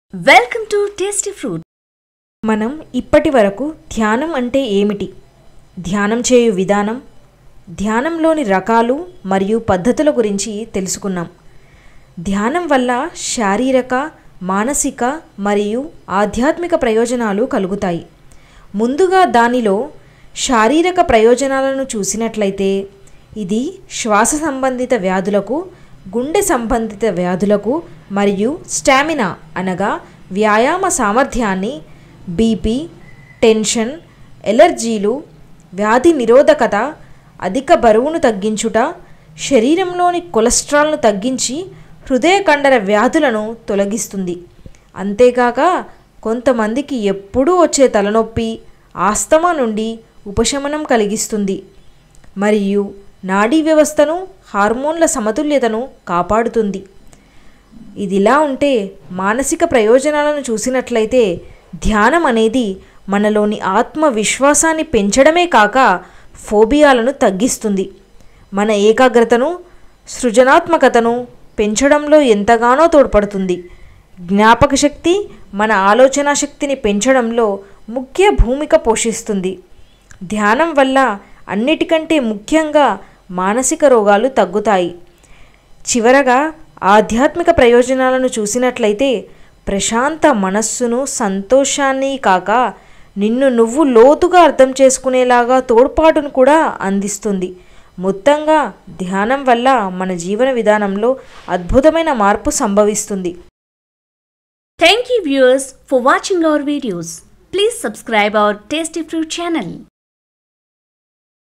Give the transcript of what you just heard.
welcome to tasty fruit మనం ఇప్పటి వరకు ధ్యానం అంటే ఏమిటి ధ్యానం చేయు విధానం ధ్యానంలోని రకాలు మరియు పద్ధతుల గురించి తెలుసుకున్నాం ధ్యానం వల్ల శారీరక మానసిక మరియు ఆధ్యాత్మిక ప్రయోజనాలు కలుగుతాయి ముందుగా దానిలో శారీరక ప్రయోజనాలను చూసినట్లయితే ఇది శ్వాస సంబంధిత వ్యాధులకు గుండె సంబంధిత వ్యాధులకు మరియు స్టామినా అనగా వ్యాయామ సామర్థ్యాన్ని బీపీ టెన్షన్ ఎలర్జీలు వ్యాధి నిరోధకత అధిక బరువును తగ్గించుట శరీరంలోని కొలెస్ట్రాల్ను తగ్గించి హృదయ కండర వ్యాధులను తొలగిస్తుంది అంతేకాక కొంతమందికి ఎప్పుడూ వచ్చే తలనొప్పి ఆస్తమా నుండి ఉపశమనం కలిగిస్తుంది మరియు నాడీ వ్యవస్థను హార్మోన్ల సమతుల్యతను కాపాడుతుంది ఇదిలా ఉంటే మానసిక ప్రయోజనాలను చూసినట్లయితే ధ్యానం అనేది మనలోని ఆత్మవిశ్వాసాన్ని పెంచడమే కాక ఫోబియాలను తగ్గిస్తుంది మన ఏకాగ్రతను సృజనాత్మకతను పెంచడంలో ఎంతగానో తోడ్పడుతుంది జ్ఞాపక శక్తి మన ఆలోచన శక్తిని పెంచడంలో ముఖ్య భూమిక పోషిస్తుంది ధ్యానం వల్ల అన్నిటికంటే ముఖ్యంగా మానసిక రోగాలు తగ్గుతాయి చివరగా ఆధ్యాత్మిక ప్రయోజనాలను చూసినట్లయితే ప్రశాంత మనస్సును సంతోషాన్ని కాక నిన్ను నువ్వు లోతుగా అర్థం చేసుకునేలాగా తోడ్పాటును కూడా అందిస్తుంది మొత్తంగా ధ్యానం వల్ల మన జీవన విధానంలో అద్భుతమైన మార్పు సంభవిస్తుంది thank you viewers for watching our videos please subscribe our tasty fruit channel